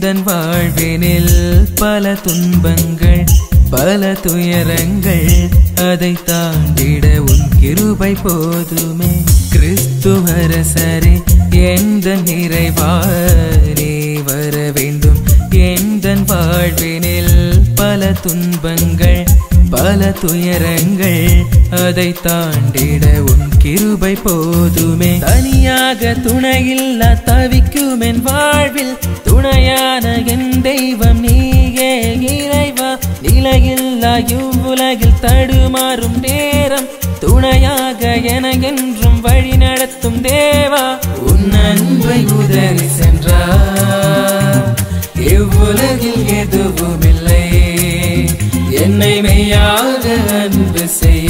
எந்தன் வாழ்வினில் பல துன்பங்கள் பல துயரங்கள் அதை தாண்டிட உன் கிருபை போதுமே கிறிஸ்துவரசரே எந்த நிறைவாரே வர வேண்டும் எந்தன் வாழ்வினில் பல துன்பங்கள் பல துயரங்கள் அதை தாண்டிட உன் கிருபை போதுமே தனியாக துணையில்லா தவிக்கும் என் வாழ்வில் துணையான என் தெய்வம் நீயே இறைவா நிலையில்லா இவ்வுலகில் தடுமாறும் நேரம் துணையாக என என்றும் வழி நடத்தும் தேவா உன் அன்பை உதறி சென்றார் இவ்வுலகில் எதுவுமில்லை என்னை மெய்யாக அன்பு செய்ய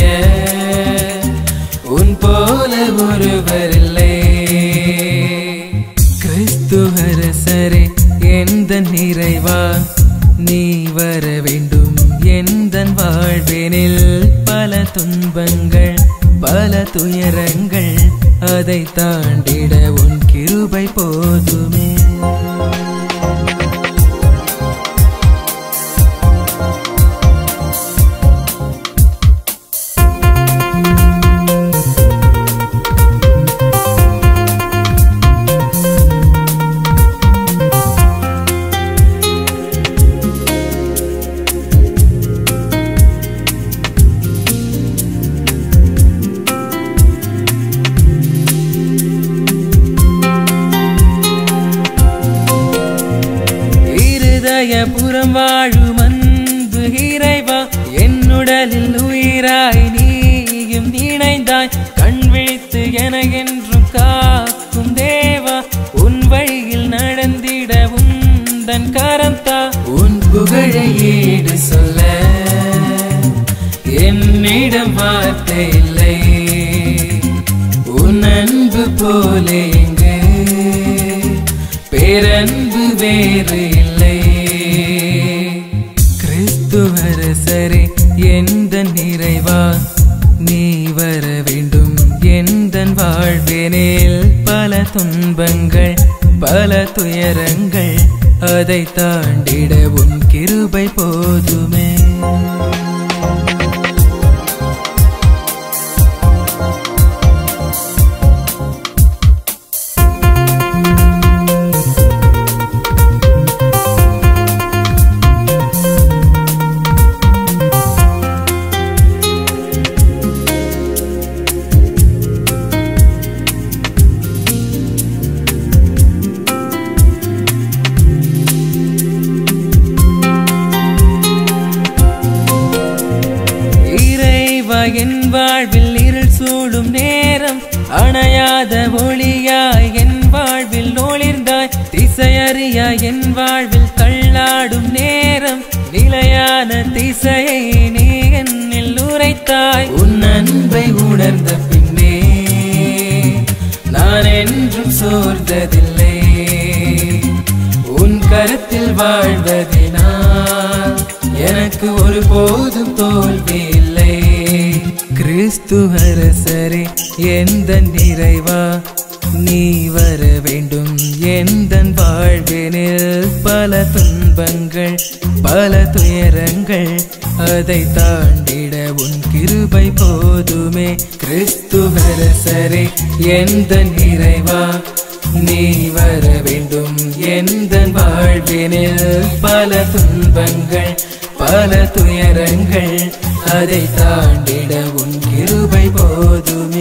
உன் போல ஒருவரில்லை கிறிஸ்துவரசரே எந்த நிறைவா நீ வர வேண்டும் எந்த வாழ்வினில் பல துன்பங்கள் பல துயரங்கள் அதை தாண்டிட உன் கிருபை போதுமே இருதயபுறம் வாழும் அன்பு இறைவா என்னுடலில் உயிராய் நீயும் இணைந்தாய் கண் விழித்து என என்றும் காக்கும் தேவா உன் வழியில் நடந்திட உந்தன் கரந்தா உன் புகழை ஈடு சொல்ல என்னிடம் வார்த்தை இல்லை உன் அன்பு போலே எங்கு பேரன்பு வேறு இல்லை கிறிஸ்துவரசரே எந்த நிறைவா நீ வர வேண்டும் எந்த வாழ்வினில் பல துன்பங்கள் பல துயரங்கள் அதை தாண்டிட உன் கிருபை போதுமே இறைவா என் வாழ்வில் இருள் சூடும் நேரம் அணையாத ஒளியாய் என் வாழ்வில் ஒளிர்ந்தாய் திசையறியா என் வாழ்வில் தள்ளாடும் நேரம் நிலையான திசையை நீ என்னில் உரைத்தாய் உன் அன்பை உணர்ந்த பின்னே நான் என்றும் சோர்ந்ததில்லை உன் கருத்தில் வாழ்வதினால் எனக்கு ஒரு போதும் தோல்வி இல்லை கிறிஸ்து அரசரே எந்த நிறைவா நீ வர வேண்டும் எந்த வாழ்வினில் பல துன்பங்கள் பல துயரங்கள் அதை தாண்டிட உன் கிருபை போதுமே கிறிஸ்துவரசரே எந்த நிறைவா நீ வர வேண்டும் எந்த வாழ்வினில் பல துன்பங்கள் பல துயரங்கள் அதை தாண்டிட உன் கிருபை போதுமே